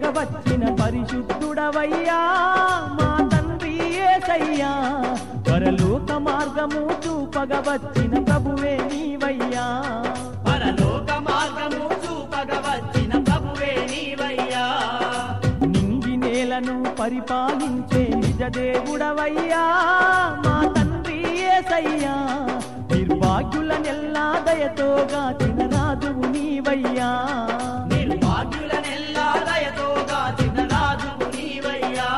చూపగవచ్చిన పరిశుద్ధుడవయ్యా మా తండ్రి ఏసయ్యా పరలోక మార్గము చూపగవచ్చిన ప్రభువే నీవయ్యా పరలోక మార్గము చూపగవచ్చిన ప్రభువే నీవయ్యా నింగి నేలను పరిపాలించే నిజ దేవుడవయ్యా మా తండ్రి ఏసయ్యా నిర్భాగ్యులనెల్లా దయతో గాచిన రాజువు నీవయ్యా నిర్భాగ్యులనెల్లా దయతో గాచిన రాజువు నీవయ్యా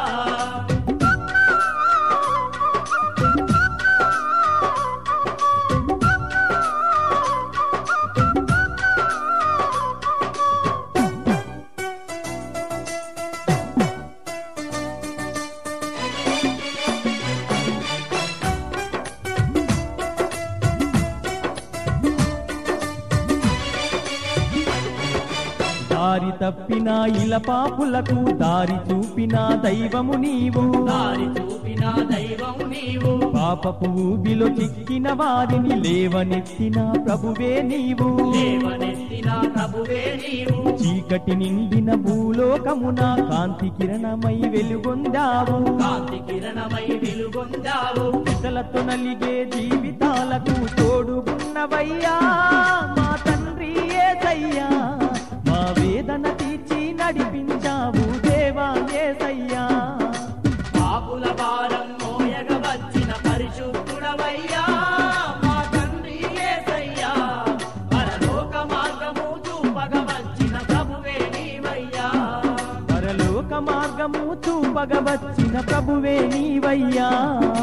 దారి తప్పిన ఇల పాపులకు దారి చూపిన దైవము నీవు దారి చూపిన దైవం నీవు పాపపు ఊబిలో చిక్కిన వారిని లేవనెత్తిన ప్రభువే నీవు లేవనెత్తిన ప్రభువే నీవు చీకటి నిండిన భూలోకమున కాంతి కిరణమై వెలుగొందావు కాంతి కిరణమై వెలుగొందావు పెద్దలతో నలిగే జీవితాలకు తోడుగున్నవయ్యా మా తండ్రి ఏసయ్యా మా వేదన తీర్చి నడిపించావు దేవా ఏసయ్యా పాపుల భారం మోయగ వచ్చిన పరిశుద్ధుడవయ్యా మా తండ్రి యేసయ్యా పరలోక మార్గము చూపగ వచ్చిన ప్రభువే నీవయ్యా పరలోక మార్గము చూపగవచ్చిన ప్రభువే నీవయ్యా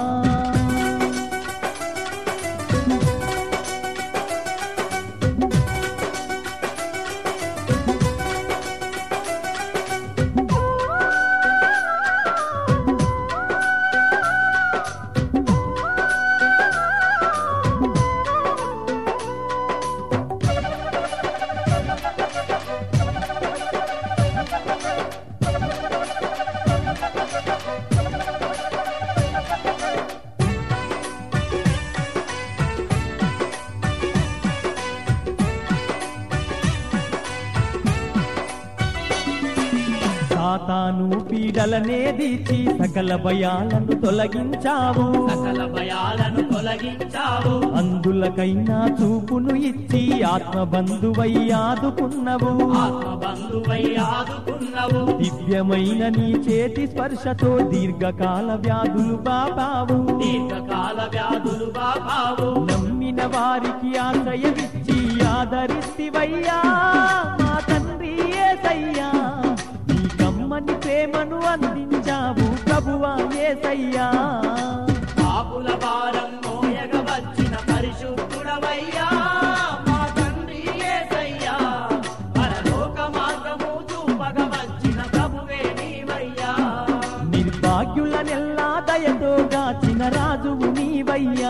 సాతాను పీడలనే దీచి సకల భయాలను తొలగించావు సకల భయాలను తొలగించావు అందులకైనా చూపును ఇచ్చి ఆత్మబంధువై ఆదుకున్నవు ఆత్మబంధువై ఆదుకున్నవు దివ్యమైన నీ చేతి స్పర్శతో దీర్ఘకాల వ్యాధులు బాబావు దీర్ఘకాల వ్యాధులు బాబావు నమ్మిన వారికి ఆశ్రయమిచ్చి ఆదరిస్తివయ్యా మా తండ్రి ఏసయ్యా నీ కమ్మని ప్రేమను అందించావు ప్రభువా ఏసయ్యా పాపుల భారం మోయగ వచ్చిన పరిశుద్ధుడవయ్యా మా తండ్రి యేసయ్యా పరలోక మార్గము చూపగ వచ్చిన ప్రభువే నీవయ్యా నిర్భాగ్యులనెల్లా దయతో గాచిన రాజువు నీవయ్యా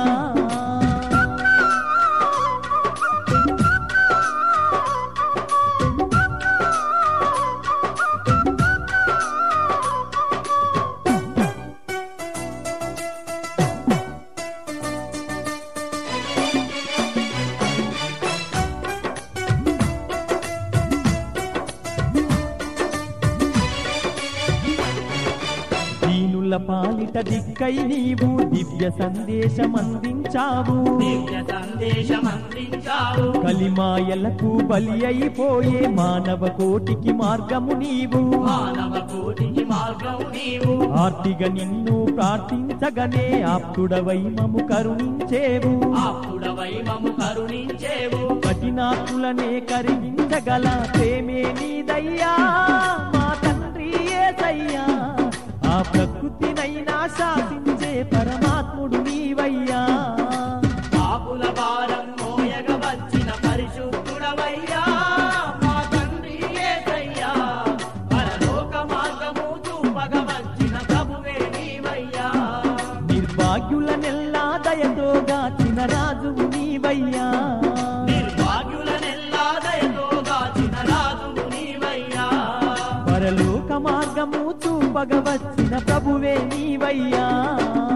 దీనుల పాలిట దిక్కై నీవు దివ్య సందేశం అందించావు దివ్య సందేశం అందించావు కలిమాయలకు బలి అయిపోయే మానవ కోటికి మార్గము నీవు మానవ కోటికి మార్గం నీవు ఆర్తిగా నిన్ను ప్రార్థించగనే ఆప్తుడవై మము కరుణించేవు ఆపుడవై మము కరుణించేవు కఠినాత్ములనే కరిగించగల ప్రేమే నీదయ్యా మా తండ్రి ఏసయ్యా ఆ ప్రకృతినైనా శాసించే పరమాత్ముడు నీవయ్యా పాపుల భారం మోయగ వచ్చిన పరిశుద్ధుడవయ్యా మా తండ్రి యేసయ్యా పరలోక మార్గము చూపగ వచ్చిన ప్రభువే నీవయ్యా నిర్భాగ్యులనెల్లా దయతో గాచిన రాజువు నీవయ్యా నిర్భాగ్యులనెల్లా దయతో గాచిన రాజువు నీవయ్యా పరలోక మార్గము చూపగవచ్చిన ప్రభువే నీవయ్యా